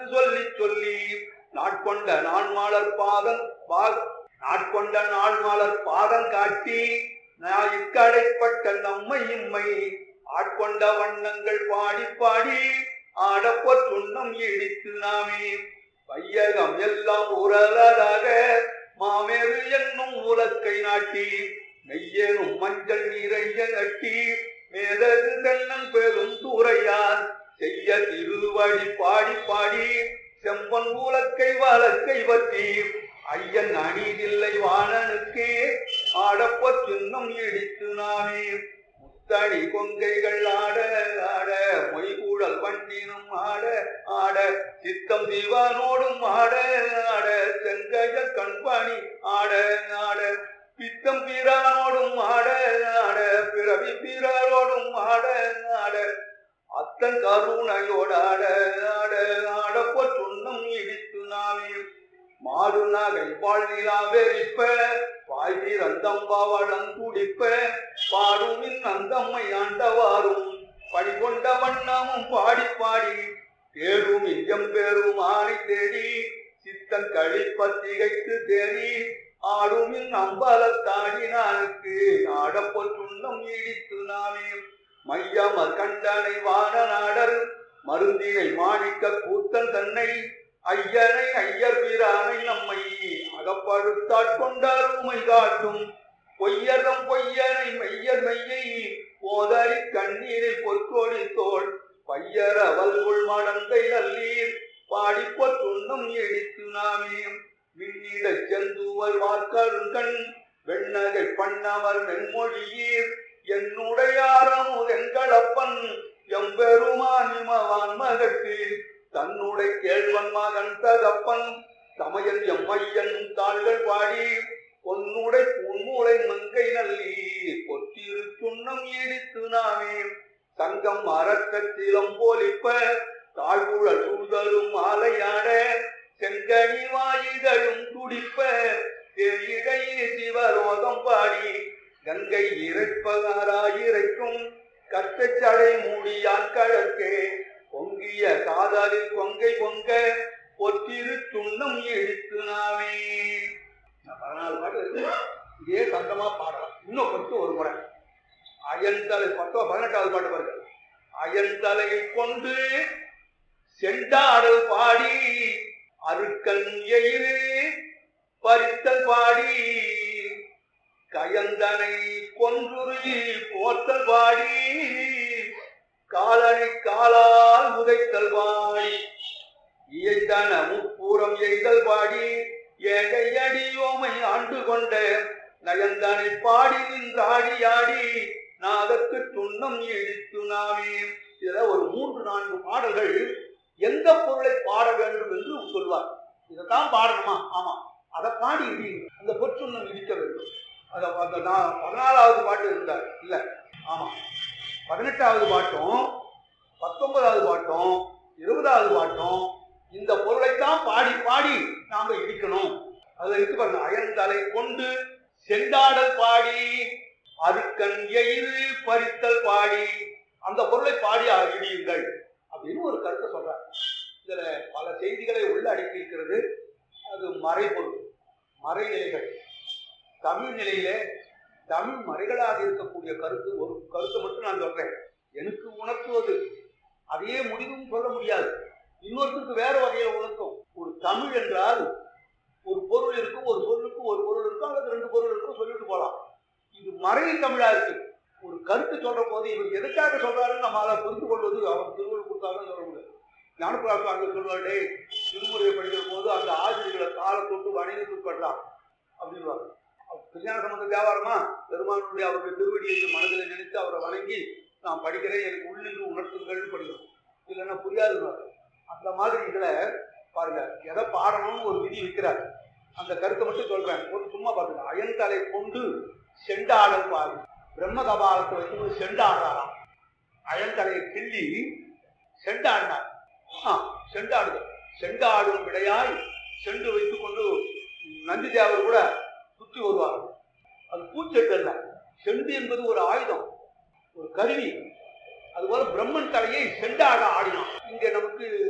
சொல்லி சொல்லி நாட்கொண்ட நான்மாளர் பாதம் பா- நாட்கொண்ட நாள்மாளர் பாதம் காட்டி நான் இக்கடைப்பட்ட நம்மை இம்மை ஆட்கொண்ட வண்ணங்கள் பாடி பாடி ஆடப்ப சுண்ணம் இடித்து நாமே வையகம் எல்லாம் உரலராக மாமேறு என்னும் உலக்கை நாட்டி மெய்யேனும் மஞ்சள் நிறைய கட்டி மேதகு தென்னன் பெரும் தூரையார் செய்ய திருவடி பாடி பாடி செம்பன் உலக்கை வழக்கை பற்றி ஐயன் அணிதில்லை வாணனுக்கே ஆடப்ப சின்னம் இடித்து நாமே முத்தடி கொங்கைகள் ஆட ஆட மொய்கூழல் வண்டினும் ஆட ஆட சித்தம் சிவனோடும் ஆட ஆட செங்கைய கண்பாணி ஆட ஆட பித்தம் பிறானோடும் ஆட ஆட பிறவி பிறரோடும் ஆட ஆட அத்தன் கருணையோட ஆட ஆட ஆடப்போ சுண்ணம் இடித்து நாமே மாடு நகை வாழ்நிலா வெறிப்ப பாய் வீரந்தம் பவளம் துடிப்ப பாடுமின் அந்தம்மை ஆண்டவாரும் பணிகொண்ட வண்ணமும் பாடி பாடி தேடும் எம்பெரும் ஆணை தேடி சித்தன் கழிப்ப திகைத்து தேடி ஆடுமின் அம்பலத்தாடினானுக்கு ஆடப்போ சுண்ணம் இடித்து நாமே மையமர் கண்டனை வான நாடர் மருந்தினை மாணிக்க கூத்தன் தன்னை ஐயனை ஐயர் வீரானை நம்மை அகப்படுத்தாட்கொண்டார் உமை காட்டும் பொய்யரம் பொய்யனை மெய்யர் மெய்யை போதறி கண்ணீரை பொற்கோடி தோள் பையர வல்குள் மடந்தை நல்லீர் பாடிப்பொற் துண்ணம் இடித்து நாமே மின்னிட செந்துவர் வார்க்கருங்கண் வெண்ணகை பண்ணவர் மென்மொழியீர் என்னுடையாரமு எங்களப்பன் எம்பெருமானிமவான் மகட்டு தன்னுடைய கேழ்வன் மகன் தகப்பன் தமையன் எம்மையன் தாள்கள் பாடி பொன்னுடை பொன்மூளை மங்கை நல்லி பொத்திரு சுண்ணம் இடித்து நாமே சங்கம் அரக்கத்திலம் போலிப்ப தாழ்வுழல் சூதரும் மாலையாட செங்கனி வாயிகளும் துடிப்ப இடையே சிவலோகம் பாடி கங்கை இறைப்பகாராயிரைக்கும் கத்தச்சடை மூடியான் கழற்கே பொங்கிய காதலில் கொங்கை பொங்க பொத்திரு துண்ணம் இடித்து நாமே பதினாலு பாட்டு இருக்கு இதே சந்தமா பாடலாம் இன்னும் கொஞ்சம் ஒரு முறை அயன்தலை பத்தோ பதினெட்டாவது பாட்டு பாருங்க அயன்தலையை கொண்டு செண்டாடல் பாடி அருக்கன் எயிறு பறித்தல் பாடி கயந்தனை கொன்றுருகி போத்தல் பாடி காலனை காலால் உதைத்தல் பாடி இயைந்தன முப்பூரம் எய்தல் பாடி ஏகை அடியோமை ஆண்டு கொண்ட நயந்தனை பாடி நின்றாடி ஆடி நாதற்கு துண்ணம் இடித்து நாமே இதுல ஒரு மூன்று நான்கு பாடல்கள் எந்த பொருளை பாட வேண்டும் என்று சொல்வார் இதைத்தான் பாடணுமா ஆமா அதை பாடி இடியுங்க அந்த பொற்சுண்ணம் இடிக்க வேண்டும் அதை அந்த நான் பதினாலாவது பாட்டு இருந்தார் இல்ல ஆமா பதினெட்டாவது பாட்டும் பத்தொன்பதாவது பாட்டும் இருபதாவது பாட்டும் இந்த பொருளைத்தான் பாடி பாடி நாம இடிக்கணும் அதுல இருக்கு பாருங்க அயன் தலை கொண்டு செண்டாடல் பாடி அருக்கன் எயிறு பறித்தல் பாடி அந்த பொருளை பாடி இடியுங்கள் அப்படின்னு ஒரு கருத்தை சொல்றார் இதுல பல செய்திகளை உள்ளடக்கி இருக்கிறது அது மறைபொருள் மறைநிலைகள் தமிழ் நிலையிலே தமிழ் மறைகளாக இருக்கக்கூடிய கருத்து ஒரு கருத்தை மட்டும் நான் சொல்றேன் எனக்கு உணர்த்துவது அதையே முடிவும் சொல்ல முடியாது இன்னொருத்தருக்கு வேற வகையில உணர்த்தும் ஒரு தமிழ் என்றால் ஒரு பொருள் இருக்கும் ஒரு சொல்லுக்கு ஒரு பொருள் இருக்கும் அல்லது ரெண்டு பொருள் இருக்கும் சொல்லிட்டு போலாம் இது மறை தமிழா இருக்கு ஒரு கருத்து சொல்ற போது இவர் எதுக்காக சொல்றாருன்னு நம்ம அதை புரிந்து கொள்வது அவர் திருவள்ளுவர் கொடுத்தாருன்னு சொல்ல முடியாது ஞானப்பிராசம் அங்க சொல்வார் டேய் திருமுறையை படிக்கிற போது அந்த ஆசிரியர்களை காலை தொட்டு வணங்கி உட்படலாம் அப்படின்வாங்க கல்யாண சம்பந்த வியாபாரமா பெருமானுடைய அவருடைய திருவடியை இந்த மனதில் நினைத்து அவரை வணங்கி நான் படிக்கிறேன் எனக்கு உள்ளின்று உணர்த்துங்கள்னு படிக்கணும் இல்லைன்னா புரியாதுன்னு அந்த மாதிரி இதுல பாருங்க எதை பாடணும்னு ஒரு விதி வைக்கிறார் அந்த கருத்தை மட்டும் சொல்றேன் ஒரு சும்மா பாருங்க அயன்தலை கொண்டு செண்டாடல் பாரு பிரம்ம கபாலத்தை வச்சு செண்டாடுறாராம் அயன்தலையை கிள்ளி செண்டாடினார் ஆ செண்டாடுதல் செண்டாடும் விடையாய் செண்டு வைத்துக் கொண்டு நந்தி தேவர் கூட சுற்றி வருவார் அது பூச்செட்டு அல்ல செண்டு என்பது ஒரு ஆயுதம் ஒரு கருவி அதுபோல பிரம்மன் தலையை செண்டாட ஆடினான் இங்க நமக்கு